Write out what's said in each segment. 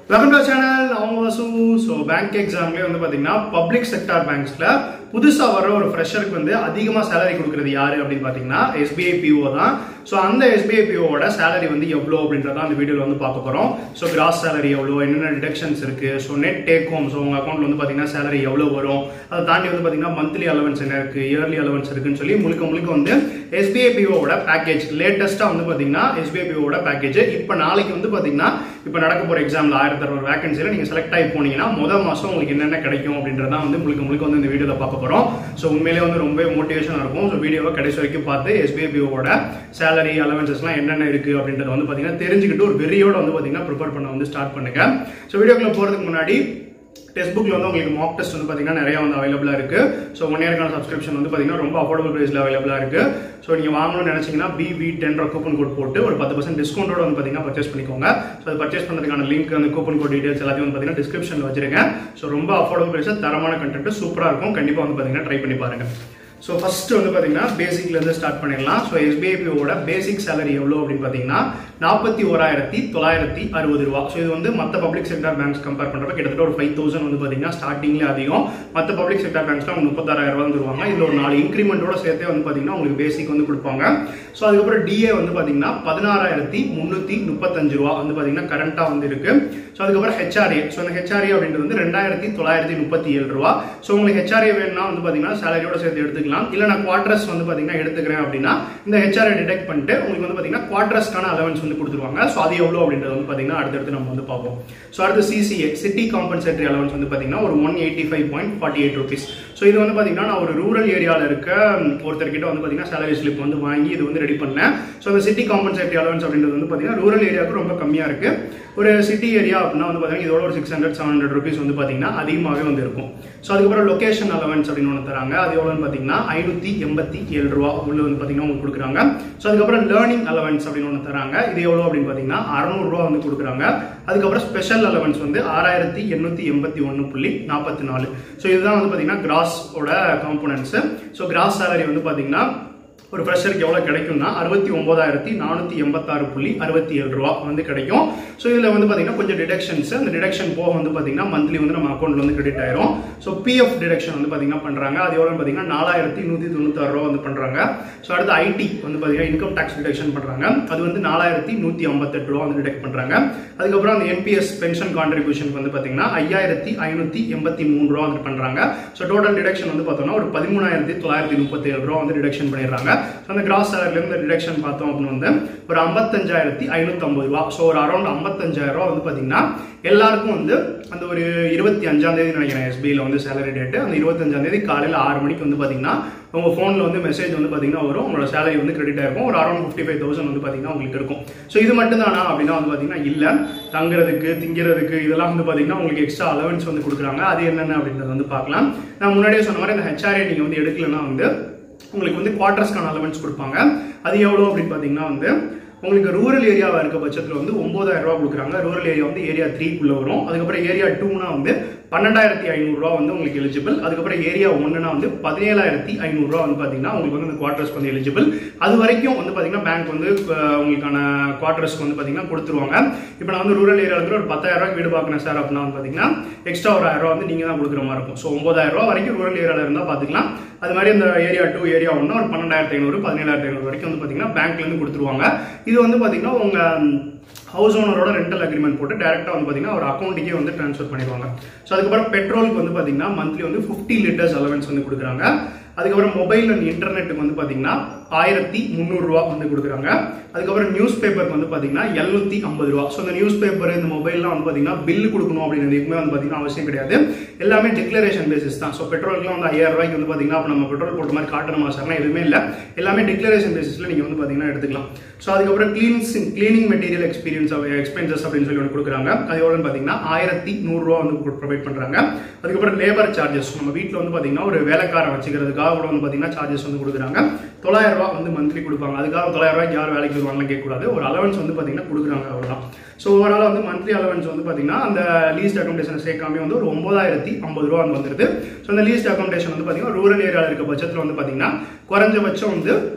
welcome to channel அவங்க வசு so bank எக்ஸாம்லேயே வந்து பார்த்தீங்கன்னா பப்ளிக் செக்டார் பேங்க்ஸில் புதுசாக வர ஒரு ஃப்ரெஷருக்கு வந்து அதிகமாக சேலரி கொடுக்குறது யாரு அப்படின்னு பார்த்தீங்கன்னா எஸ்பிஐ பிஓ தான் ஸோ அந்த எஸ்பிஐ பிஓவோட சேலரி வந்து எவ்வளோ அப்படின்றத அந்த வீடியோவில் வந்து பார்க்க போகிறோம் ஸோ கிராஸ் சேலரி எவ்வளோ என்னென்ன டிடக்ஷன்ஸ் இருக்கு so net take home so உங்கள் அக்கௌண்ட்ல வந்து பார்த்தீங்கன்னா சேலரி எவ்வளோ வரும் அதை தாண்டி வந்து பார்த்தீங்கன்னா மந்த்லி அலவன்ஸ் என்ன இருக்கு இயர்லி அலவன்ஸ் இருக்குன்னு சொல்லி முழுக்க முழுக்க வந்து எஸ்பிஐ பிஓவோட பேக்கேஜ் லேட்டஸ்ட்டாக வந்து பார்த்தீங்கன்னா எஸ்பிஐ பிஓவோட பேக்கேஜ் இப்போ நாளைக்கு வந்து பார்த்தீங்கன்னா இப்போ நடக்க போகிற எக்ஸாமில் ஆயிரத்தி அறுநூறு வேகன்சியில் நீங்கள் செலக்ட் ஆகி போனீங்கன்னா முதல் மாதம் உங்களுக்கு என்னென்ன கிடைக்கும் அப்படின்றதான் வந்து முழுக்க முழுக்க வந்து இந்த வீடியோவில் பார்க்க போகிறோம் ஸோ உண்மையிலே வந்து ரொம்ப மோட்டிவேஷனாக இருக்கும் ஸோ வீடியோவை கடைசி வரைக்கும் பார்த்து எஸ்பிஐ பிஓவோட சேலரி அலவன்சஸ்லாம் என்னென்ன இருக்குது அப்படின்றத வந்து பார்த்தீங்கன்னா தெரிஞ்சுக்கிட்டு ஒரு வெறியோட வந்து பார்த்தீங்கன்னா ப்ரிப்பேர் பண்ண வந்து ஸ்டார்ட் பண்ணுங்க ஸோ வீடியோக்குள்ள போகிறதுக்கு முன்னாடி டெஸ்ட் புக்கில் வந்து உங்களுக்கு மாக் டெஸ்ட் வந்து பார்த்தீங்கன்னா நிறைய வந்து அவைலபிளாக இருக்கு ஸோ ஒன் இயர்க்கான சப்ஸ்கிரிப்ஷன் வந்து பார்த்தீங்கன்னா ரொம்ப அஃபோர்டபுள் ப்ரைஸில் அவைலபிளாக இருக்கு ஸோ நீங்கள் வாங்கணும்னு நினச்சிங்கன்னா பிவி டென் கூப்பன் கோட் போட்டு ஒரு பத்து பர்சன்ட் டிஸ்கவுண்டோட வந்து பார்த்தீங்கன்னா பர்ச்சேஸ் பண்ணிக்கோங்க ஸோ அது பர்ச்சேஸ் பண்ணுறதுக்கான லிங்க் அந்த கூப்பன் கோட் டீடைல்ஸ் எல்லாத்தையும் வந்து பார்த்தீங்கன்னா டிஸ்கிரிப்ஷனில் வச்சிருக்கேன் ஸோ ரொம்ப அஃபோர்டபுள் ப்ரைஸில் தரமான கண்டென்ட் சூப்பராக இருக்கும் கண்டிப்பாக வந்து பார்த்தீங்கன்னா ட்ரை பண்ணி பாருங்க ஸோ ஃபர்ஸ்ட் வந்து பார்த்தீங்கன்னா பேசிக்லேருந்து ஸ்டார்ட் பண்ணிடலாம் ஸோ எஸ்பிஐபியோட பேசிக் சேலரி எவ்வளோ அப்படின்னு பார்த்தீங்கன்னா நாற்பத்தி ஓராயிரத்தி தொள்ளாயிரத்தி அறுபது ரூபா ஸோ இது வந்து மற்ற பப்ளிக் செக்டார் பேங்க்ஸ் கம்பேர் பண்ணுறப்ப கிட்டத்தட்ட ஒரு ஃபைவ் தௌசண்ட் வந்து பார்த்தீங்கன்னா ஸ்டார்டிங்லேயே அதிகம் மற்ற பப்ளிக் செக்டார் பேங்க்ஸ்லாம் உங்களுக்கு முப்பத்தாறாயிரம் ரூபா தருவாங்க இதில் ஒரு நாலு இன்க்ரிமெண்ட்டோட சேர்த்தே வந்து பார்த்தீங்கன்னா உங்களுக்கு பேசிக் வந்து கொடுப்பாங்க ஸோ அதுக்கப்புறம் டிஏ வந்து பார்த்தீங்கன்னா பதினாறாயிரத்தி முந்நூற்றி முப்பத்தஞ்சு ரூபா வந்து பார்த்தீங்கன்னா கரண்ட்டாக வந்து இருக்கு ஸோ அதுக்கப்புறம் ஹெச்ஆர்ஏ ஸோ அந்த ஹெச்ஆர்ஏ அப்படின்றது வந்து ரெண்டாயிரத்தி தொள்ளாயிரத்தி முப்பத்தி ஏழு ரூபா ஸோ உங்களுக்கு ஹெச்ஆர்ஏ வேணும்னா வந்து பார்த்தீங்கன்னா சேலரியோட சேர்த்து எடுத்துக்கலாம் இல்லை நான் குவார்டர்ஸ் வந்து பார்த்தீங்கன்னா எடுத்துக்கிறேன் அப்படின்னா இந்த ஹெச்ஆர்ஏ டிடெக்ட் பண்ணிட்டு உங்களுக்கு வந்து பார்த்தீங்கன்னா குவார்டர்ஸ்க்கான அலவன்ஸ் வந்து கொடுத்துருவாங்க ஸோ அது எவ்வளோ அப்படின்றது வந்து பார்த்தீங்கன்னா அடுத்தடுத்து நம்ம வந்து பார்ப்போம் ஸோ அடுத்து சிசிஏ சிட்டி காம்பன்சேட்டரி அலவன்ஸ் வந்து பார்த்தீங்கன்னா ஒரு one eighty five point forty eight rupees so இது வந்து பார்த்தீங்கன்னா நான் ஒரு ரூரல் ஏரியாவில் இருக்க ஒருத்தர்கிட்ட வந்து பார்த்தீங்கன்னா சேலரி ஸ்லிப் வந்து வாங்கி இது வந்து ரெடி பண்ணேன் ஸோ அந்த சிட்டி காம்பன்சேட்டரி அலவன்ஸ் அப்படின்றது வந்து பார்த்தீங்கன்னா ரூரல் ஏரியாவுக்கு ரொம்ப கம்மியாக இருக்கு ஒரு சிட்டி ஏரியா அப்படின்னா வந்து பார்த்தீங்கன்னா இதோட ஒரு six hundred seven hundred rupees வந்து பார்த்தீங்கன்னா அதிகமாகவே வந்து இருக்கும் ஸோ அதுக்கப்புறம் லொகேஷன் அலவன்ஸ் அப்படின்னு ஒன்று தராங்க அது எவ்வளோன்னு பார்த்தீங்கன்னா ஐநூற்றி எண்பத்தி ஏழு ரூபா உள்ள வந்து பார்த்தீங்கன்னா உங்களுக்கு கொடுக்குறாங்க ஸோ அதுக்கப்புறம் லேர்னிங் அலவன்ஸ் அப்படின்னு ஒன்று தராங்க இது எவ்வளோ அப்படின்னு பார்த்தீங்கன்னா அறநூறுரூவா வந்து கொடுக்குறாங்க அதுக்கப்புறம் ஸ்பெஷல் அலவன்ஸ் வந்து ஆறாயிரத்தி எண்ணூற்றி எண்பத்தி ஒன்று புள்ளி நாற்பத்தி நாலு ஸோ இதுதான் வந்து பார்த்தீங்கன்னா கிராஸோட காம்போனன்ட்ஸ் ஸோ கிராஸ் சேலரி வந்து பார்த்தீங்கன்னா ஒரு ஃப்ரெஷருக்கு எவ்வளோ கிடைக்கும்னா அறுபத்தி ஒன்பதாயிரத்தி நானூற்றி எண்பத்தாறு புள்ளி அறுபத்தி ஏழு ரூபா வந்து கிடைக்கும் ஸோ இதில் வந்து பார்த்தீங்கன்னா கொஞ்சம் டிடக்ஷன்ஸ் அந்த டிடக்ஷன் போக வந்து பார்த்தீங்கன்னா மந்த்லி வந்து நம்ம அக்கௌண்ட்ல வந்து கிரெடிட் ஆயிரும் ஸோ பிஎஃப் டிடக்ஷன் வந்து பார்த்தீங்கன்னா பண்ணுறாங்க அது எவ்வளோன்னு பார்த்தீங்கன்னா நாலாயிரத்தி நூற்றி தொண்ணூத்தாறு ரூபா வந்து பண்ணுறாங்க ஸோ அடுத்து ஐடி வந்து பார்த்தீங்கன்னா இன்கம் டேக்ஸ் டிடக்ஷன் பண்ணுறாங்க அது வந்து நாலாயிரத்தி நூற்றி ஐம்பத்தெட்டு ரூபா வந்து டிடெக்ட் பண்ணுறாங்க அதுக்கப்புறம் அந்த என்பிஎஸ் பென்ஷன் கான்ட்ரிபியூஷன் வந்து பார்த்தீங்கன்னா ஐயாயிரத்தி ஐநூற்றி எண்பத்தி மூணு ரூபா வந்து பண்ணுறாங்க ஸோ டோட்டல் டிடக்ஷன் வந்து பார்த்தோம்னா ஒரு பதிமூணாயிரத்தி தொள்ளாயிரத்தி முப்பத்தி ஏழு ரூபா வந்து டிடக்ஷன் பண்ணிடுறாங்க ஸோ அந்த கிராஸ் சேலரிலேருந்து டிடக்ஷன் பார்த்தோம் அப்படின்னு வந்து ஒரு ஐம்பத்தஞ்சாயிரத்தி ஐநூற்றம்பது ரூபா ஸோ ஒரு அரௌண்ட் ஐம்பத்தஞ்சாயிரம் ரூபா வந்து பார்த்தீங்கன்னா எல்லாருக்கும் வந்து அந்த ஒரு இருபத்தி அஞ்சாம் தேதி நினைக்கிறேன் எஸ்பிஐல வந்து சேலரி டேட்டு அந்த இருபத்தஞ்சாம் தேதி காலையில் ஆறு மணிக்கு வந்து பார்த்தீங்கன்னா உங்கள் ஃபோனில் வந்து மெசேஜ் வந்து பார்த்தீங்கன்னா வரும் உங்களோட சேலரி வந்து கிரெடிட் ஆயிருக்கும் ஒரு அரௌண்ட் ஃபிஃப்டி ஃபைவ் தௌசண்ட் வந்து பார்த்தீங்கன்னா உங்களுக்கு இருக்கும் ஸோ இது மட்டும் தானா அப்படின்னா வந்து பார்த்தீங்கன்னா இல்லை தங்குறதுக்கு திங்கிறதுக்கு இதெல்லாம் வந்து பார்த்தீங்கன்னா உங்களுக்கு எக்ஸ்ட்ரா அலவன்ஸ் வந்து கொடுக்குறாங்க அது என்னென்ன அப்படின்றத வந்து பார்க்கலாம் நான் முன்னாடியே சொன்ன மாதிரி இந்த ஹெச்ஆர்ஏ நீங்கள் வந்து எடுக்கலன்னா வந்து உங்களுக்கு வந்து குவார்டர்ஸ்க்கான அலவன்ஸ் கொடுப்பாங்க அது எவ்வளோ அப்படின்னு பார்த்தீங்கன்னா வந்து உங்களுக்கு ரூரல் ஏரியாவாக இருக்க பட்சத்தில் வந்து ஒன்பதாயிரம் ரூபா கொடுக்குறாங்க ரூரல் ஏரியா வந்து ஏரியா த்ரீக்குள்ள வரும் அதுக்கப்புறம் ஏரியா டூனா வந்து பன்னெண்டாயிரத்தி ஐநூறுரூவா வந்து உங்களுக்கு எலிஜிபிள் அதுக்கப்புறம் ஏரியா ஒன்றுனா வந்து பதினேழாயிரத்தி ஐநூறுரூவா வந்து பார்த்தீங்கன்னா உங்களுக்கு வந்து இந்த குவார்டர்ஸ்க்கு வந்து எலிஜிபிள் அது வரைக்கும் வந்து பார்த்தீங்கன்னா பேங்க் வந்து அஹ், உங்களுக்கான குவார்டர்ஸ்க்கு வந்து பார்த்தீங்கன்னா கொடுத்துருவாங்க இப்போ நான் வந்து ரூரல் ஏரியாவில் இருந்து ஒரு பத்தாயிரம் ரூபாய்க்கு வீடு பார்க்கணும் சார் அப்படின்னா வந்து பார்த்தீங்கன்னா எக்ஸ்ட்ரா ஒரு ஆயிரம் ரூபா வந்து நீங்கள் தான் கொடுக்குற மாதிரி இருக்கும் ஸோ ஒன்பதாயிரம் ரூபா வரைக்கும் ரூரல் ஏரியாவில் இருந்தால் பார்த்துக்கலாம் அது மாதிரி இந்த ஏரியா டூ ஏரியா ஒன்று ஒரு பன்னெண்டாயிரத்தி ஐநூறு பதினேழாயிரத்தி ஐநூறு வரைக்கும் வந்து பார்த்தீங்கன்னா பேங்க்லேருந்து கொடுத்துருவாங்க இது வந்து பார்த்தீங்கன்னா உங்கள் ஹவுஸ் ஓனரோட ரெண்டல் அக்ரிமெண்ட் போட்டு டேரெக்டாக வந்து பார்த்தீங்கன்னா ஒரு அக்கௌண்ட்டுக்கே வந்து ட்ரான்ஸ்ஃபர் பண்ணிடுவாங்க ஸோ அதுக்கப்புறம் பெட்ரோலுக்கு வந்து பார்த்தீங்கன்னா மந்த்லி வந்து ஃபிஃப்டி லிட்டர்ஸ் அலவன்ஸ் வந்து கொடுக்குறாங்க அதுக்கப்புறம் மொபைல் அண்ட் இன்டர்நெட்டுக்கு வந்து பார்த்தீங்கன்னா ஆயிரத்தி முந்நூறுரூவா வந்து கொடுக்குறாங்க அதுக்கப்புறம் நியூஸ் பேப்பருக்கு வந்து பார்த்தீங்கன்னா எழுநூத்தி ஐம்பது ரூபா ஸோ இந்த நியூஸ் பேப்பர் இந்த மொபைல்லாம் வந்து பார்த்தீங்கன்னா பில்லு கொடுக்கணும் அப்படின்றது எதுவுமே வந்து பார்த்தீங்கன்னா அவசியம் கிடையாது எல்லாமே டிக்ளரேஷன் பேசிஸ் தான் ஸோ பெட்ரோலுக்குலாம் வந்து ஐயாயிரம் ரூபாய்க்கு வந்து பார்த்தீங்கன்னா அப்போ நம்ம பெட்ரோல் போட்ட மாதிரி காட்டணுமா சார்னா எதுவுமே இல்லை எல்லாமே டிக்ளரேஷன் பேசிஸில் நீங்கள் வந்து பார்த்தீங்கன்னா எடுத்துக்கலாம் ஸோ அதுக்கப்புறம் cleansing cleaning material experience expenses அப்படின்னு சொல்லி ஒன்று கொடுக்குறாங்க அது எவ்வளோன்னு பார்த்தீங்கன்னா ஆயிரத்தி நூறுரூவா வந்து ப்ரொவைட் பண்ணுறாங்க அதுக்கப்புறம் லேபர் சார்ஜஸ் நம்ம வீட்டில் வந்து பார்த்தீங்கன்னா ஒரு வேலைக்காரன் வச்சுக்கிறதுக்காக கூட வந்து பார்த்தீங்கன்னா சார்ஜஸ் வந்து கொடுக்குறாங்க தொள்ளாயிரம் ரூபாய் வந்து மந்த்லி கொடுப்பாங்க அதுக்காக தொள்ளாயிரம் ரூபாய்க்கு யார் வேலைக்கு வருவாங்கன்னு கேட்கக்கூடாது ஒரு அலவன்ஸ் வந்து பார்த்தீங்கன்னா கொடுக்குறாங்க அவ்வளோதான் ஸோ ஓவரால் வந்து மந்த்லி அலவன்ஸ் வந்து பார்த்தீங்கன்னா அந்த லீஸ்ட் அக்கௌண்டேஷன் சேர்க்காம வந்து ஒரு ஒன்பதாயிரத்தி ஐம்பது ரூபா வந்து வந்துருது ஸோ அந்த லீஸ்ட் அக்கௌண்டேஷன் வந்து பார்த்தீங்கன்னா ரூரல் ஏரியாவில் இருக்க பட்சத்தில் வந்து பார்த்தீங்கன்னா குறைஞ்சபட்சம் வந்து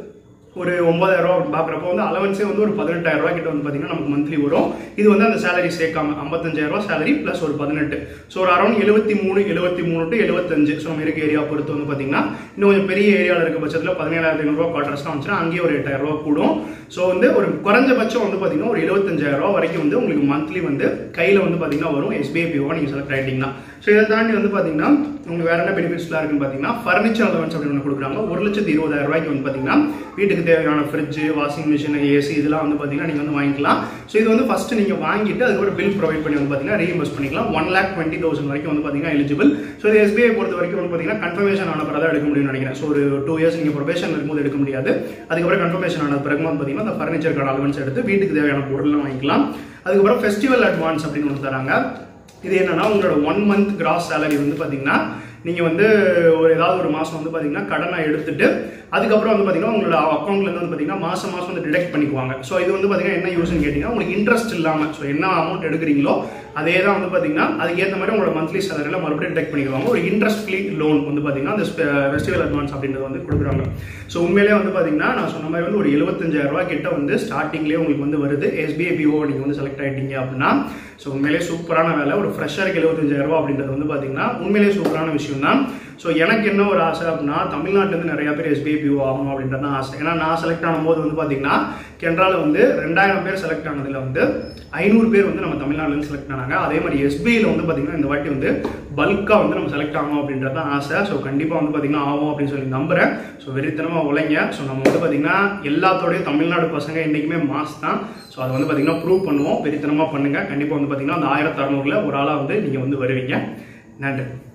ஒரு ஒன்பதாயிரம் ரூபா பார்க்குறப்போ வந்து அலவன்ஸே வந்து ஒரு பதினெட்டாயிரம் ரூபாய் கிட்ட வந்து பார்த்தீங்கன்னா நமக்கு மந்த்லி வரும் இது வந்து அந்த சேலரி சேர்க்காம ஐம்பத்தஞ்சாயிரம் ரூபாய் சேலரி ப்ளஸ் ஒரு பதினெட்டு ஸோ ஒரு அரௌண்ட் எழுபத்தி மூணு எழுபத்தி மூணு டு எழுபத்தஞ்சு ஸோ நம்ம இருக்க ஏரியா பொறுத்து வந்து பார்த்தீங்கன்னா இன்னும் கொஞ்சம் பெரிய ஏரியாவில் இருக்க பட்சத்தில் பதினேழாயிரத்தி ஐநூறுரூவா குவார்டர்ஸ்லாம் வந்துச்சுன்னா அங்கேயே ஒரு எட்டாயிரம் ரூபா கூடும் ஸோ வந்து ஒரு குறைஞ்சபட்சம் வந்து பார்த்தீங்கன்னா ஒரு எழுபத்தஞ்சாயிரம் ரூபா வரைக்கும் வந்து உங்களுக்கு மந்த்லி வந்து கையில் வந்து பார்த்தீங்கன்னா வரும் எஸ்பிஐ பிஓ நீங்கள் செலக்ட் ஆகிட்டீங்கன்னா ஸோ இதை தாண்டி வந்து பார்த்தீங்கன்னா உங்களுக்கு வேற என்ன பெனிஃபிட்ஸ்லாம் இருக்குன்னு பார்த்தீங்கன்னா ஃபர்னிச்சர் அலவன்ஸ் அப்படின்னு ஒன்று கொடுக்குறாங்க ஒரு லட்சத்தி இருபதாயிரம் ரூபாய்க்கு வந்து பார்த்தீங்கன்னா வீட்டுக்கு தேவையான ஃப்ரிட்ஜ் வாஷிங் மிஷின் ஏசி இதெல்லாம் வந்து பார்த்தீங்கன்னா நீங்கள் வந்து வாங்கிக்கலாம் ஸோ இது வந்து ஃபர்ஸ்ட் நீங்கள் வாங்கிட்டு அதுக்கப்புறம் பில் ப்ரொவைட் பண்ணி வந்து பார்த்தீங்கன்னா ரீஇன்வெஸ்ட் பண்ணிக்கலாம் ஒன் லேக் டுவெண்ட்டி தௌசண்ட் வரைக்கும் வந்து பார்த்தீங்கன்னா எலிஜிபிள் ஸோ இது எஸ்பிஐ பொறுத்த வரைக்கும் வந்து பார்த்தீங்கன்னா கன்ஃபர்மேஷன் ஆன பிறகு தான் எடுக்க முடியும்னு நினைக்கிறேன் ஸோ ஒரு டூ இயர்ஸ் நீங்கள் ப்ரொபேஷன் இருக்கும்போது எடுக்க முடியாது அதுக்கப்புறம் கன்ஃபர்மேஷன் ஆன பிறகு வந்து பார்த்தீங்கன்னா அந்த ஃபர்னிச்சருக்கான அலவன்ஸ் எடுத்து வீட்டுக்கு தேவையான பொருள்லாம் வாங்கிக்கலாம் அதுக்கப்புறம் ஃபெஸ்டிவல் அட்வான்ஸ் அப்படின்னு ஒன்று தராங்க இது என்னன்னா உங்களோட ஒன் மந்த் கிராஸ் சேலரி வந்து பார்த்தீங்கன்னா நீங்கள் வந்து ஒரு ஏதாவது ஒரு மாதம் வந்து பார்த்தீங்கன்னா கடனை எடுத்துட்டு அதுக்கப்புறம் வந்து பார்த்தீங்கன்னா உங்களோட அக்கௌண்ட்லேருந்து வந்து பார்த்தீங்கன்னா மாதம் மாதம் வந்து டிடெக்ட் பண்ணிக்குவாங்க ஸோ இது வந்து பார்த்தீங்கன்னா என்ன யூஸ்னு கேட்டிங்கன்னா உங்களுக்கு இன்ட்ரெஸ்ட் இல்லாமல் ஸோ என்ன அமௌண்ட் எடுக்கிறீங்களோ அதே தான் வந்து பார்த்தீங்கன்னா அதுக்கேற்ற மாதிரி உங்களோட மந்த்லி சேலரியில் மறுபடியும் டிடெக்ட் பண்ணிக்குவாங்க ஒரு இன்ட்ரெஸ்ட் ஃப்ரீ லோன் வந்து பார்த்தீங்கன்னா அந்த ஃபெஸ்டிவல் அட்வான்ஸ் அப்படின்றது வந்து கொடுக்குறாங்க ஸோ உண்மையிலேயே வந்து பார்த்தீங்கன்னா நான் சொன்ன மாதிரி வந்து ஒரு எழுபத்தஞ்சாயிரம் ரூபாய் கிட்ட வந்து ஸ்டார்டிங்லேயே உங்களுக்கு வந்து வருது எஸ்பிஐ பிஓ நீங்கள் வந்து செலக்ட் ஆகிட்டீங்க அப்படின்னா ஸோ உண்மையிலேயே சூப்பரான வேலை ஒரு ஃப்ரெஷருக்கு எழுபத்தஞ்சாயிரம் ரூபாய் அப்படின்றது வந்து பார்த்தீங்கன்னா உண்மையிலேயே சூப்பரான விஷயம் தான் ஸோ எனக்கு என்ன ஒரு ஆசை அப்படின்னா தமிழ்நாட்டிலேருந்து நிறைய பேர் எஸ்பிஐ பிஓ ஆகணும் அப்படின்றது தான் ஆசை ஏன்னா நான் செலக்ட் ஆனும்போது வந்து பார்த்தீங்கன்னா கென்ட்ரால வந்து ரெண்டாயிரம் பேர் செலக்ட் ஆனதில் வந்து ஐநூறு பேர் வந்து நம்ம தமிழ்நாட்டிலேருந்து செலக்ட் ஆனாங்க அதே மாதிரி எஸ்பிஐயில் வந்து பார்த்தீங்கன்னா இந்த வாட்டி வந்து பல்காக வந்து நம்ம செலக்ட் ஆகணும் அப்படின்றது தான் ஆசை ஸோ கண்டிப்பாக வந்து பார்த்தீங்கன்னா ஆகும் அப்படின்னு சொல்லி நம்புறேன் ஸோ வெறித்தனமாக உழைங்க ஸோ நம்ம வந்து பார்த்தீங்கன்னா எல்லாத்தோடய தமிழ்நாடு பசங்க என்றைக்குமே மாஸ் தான் ஸோ அதை வந்து பார்த்தீங்கன்னா ப்ரூவ் பண்ணுவோம் வெறித்தனமாக பண்ணுங்க கண்டிப்பாக வந்து பார்த்தீங்கன்னா அந்த ஆயிரத்தி அறநூறுல ஒரு ஆளாக வந்து நீங்கள் வந்து வருவீங்க நன்றி